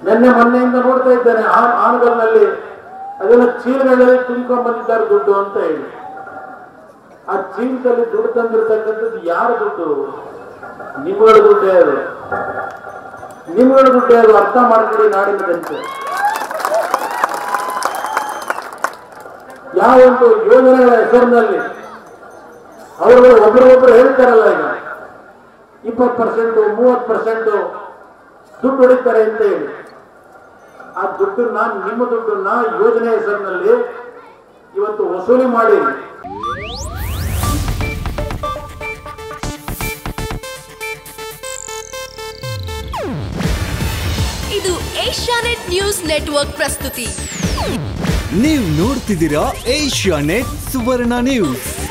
ನಿನ್ನೆ ಮೊನ್ನೆಯಿಂದ ನೋಡ್ತಾ ಇದ್ದೇನೆ ಆ ಆನುಗಲ್ನಲ್ಲಿ ಅದೆಲ್ಲ ಚೀಲಗಳಲ್ಲಿ ತುಂಬ್ಕೊಂಡ್ ಬಂದಿದ್ದಾರೆ ದುಡ್ಡು ಅಂತ ಹೇಳಿ ಆ ಚೀಲದಲ್ಲಿ ದುಡ್ಡು ತಂದಿರ್ತಕ್ಕಂಥದ್ದು ಯಾರ ದುಡ್ಡು ನಿಮ್ಗಳ ದುಡ್ಡೇ ಅದು ನಿಮ್ಗಳ ದುಡ್ಡೇ ಅದು ಅರ್ಥ ಮಾಡ್ಕೊಳ್ಳಿ ನಾಡಿನ ಜನತೆ ಯಾವ ಒಂದು ಯೋಜನೆಗಳ ಹೆಸರಿನಲ್ಲಿ ಅವರುಗಳು ಒಬ್ಬರೊಬ್ಬರು ಹೇಳ್ತಾರಲ್ಲ ಈಗ ಇಪ್ಪತ್ತು ಪರ್ಸೆಂಟ್ ಮೂವತ್ತು ಪರ್ಸೆಂಟ್ ದುಡ್ಡು ಹೊಡಿತಾರೆ ಅಂತ ಹೇಳಿ ಆ ದುಡ್ಡನ್ನ ನಿಮ್ಮ ದುಡ್ಡನ್ನ ಯೋಜನೆ ಹೆಸರಿನಲ್ಲಿ ಇವತ್ತು ವಸೂಲಿ ಮಾಡಿ ಇದು ಏಷ್ಯಾನೆಟ್ ನ್ಯೂಸ್ ನೆಟ್ವರ್ಕ್ ಪ್ರಸ್ತುತಿ ನೀವು ನೋಡ್ತಿದ್ದೀರಾ ಏಷ್ಯಾ ನೆಟ್ ಸುವರ್ಣ ನ್ಯೂಸ್